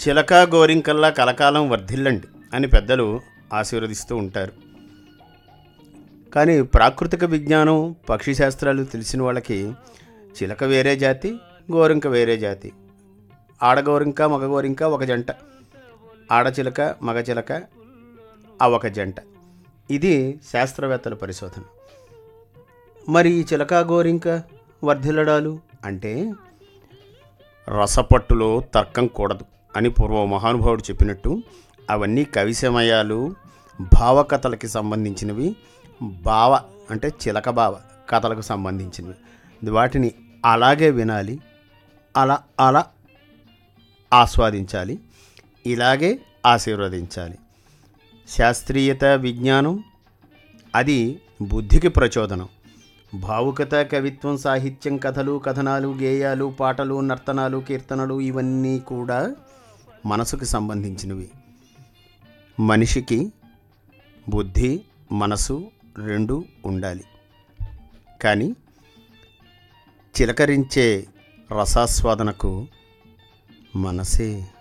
చిలక గోరింకల్లా కలకాలం వర్ధిల్లండి అని పెద్దలు ఆశీర్వదిస్తూ ఉంటారు కానీ ప్రాకృతిక విజ్ఞానం పక్షి శాస్త్రాలు తెలిసిన వాళ్ళకి చిలక వేరే జాతి గోరింక వేరే జాతి ఆడగోరింక మగ గోరింక ఒక జంట ఆడచిలక మగ చిలక ఆ ఒక జంట ఇది శాస్త్రవేత్తల పరిశోధన మరి ఈ చిలక గోరింక వర్ధిల్లడాలు అంటే రసపట్టులో తర్కం కూడదు అని పూర్వ మహానుభావుడు చెప్పినట్టు అవన్నీ కవిసమయాలు భావకథలకి సంబంధించినవి భావ అంటే చిలక భావ కథలకు సంబంధించినవి వాటిని అలాగే వినాలి అలా అలా ఆస్వాదించాలి ఇలాగే ఆశీర్వదించాలి శాస్త్రీయత విజ్ఞానం అది బుద్ధికి ప్రచోదనం భావుకత కవిత్వం సాహిత్యం కథలు కథనాలు గేయాలు పాటలు నర్తనాలు కీర్తనలు ఇవన్నీ కూడా మనసుకు సంబంధించినవి మనిషికి బుద్ధి మనసు రెండు ఉండాలి కానీ చిలకరించే రసాస్వాదనకు మనసే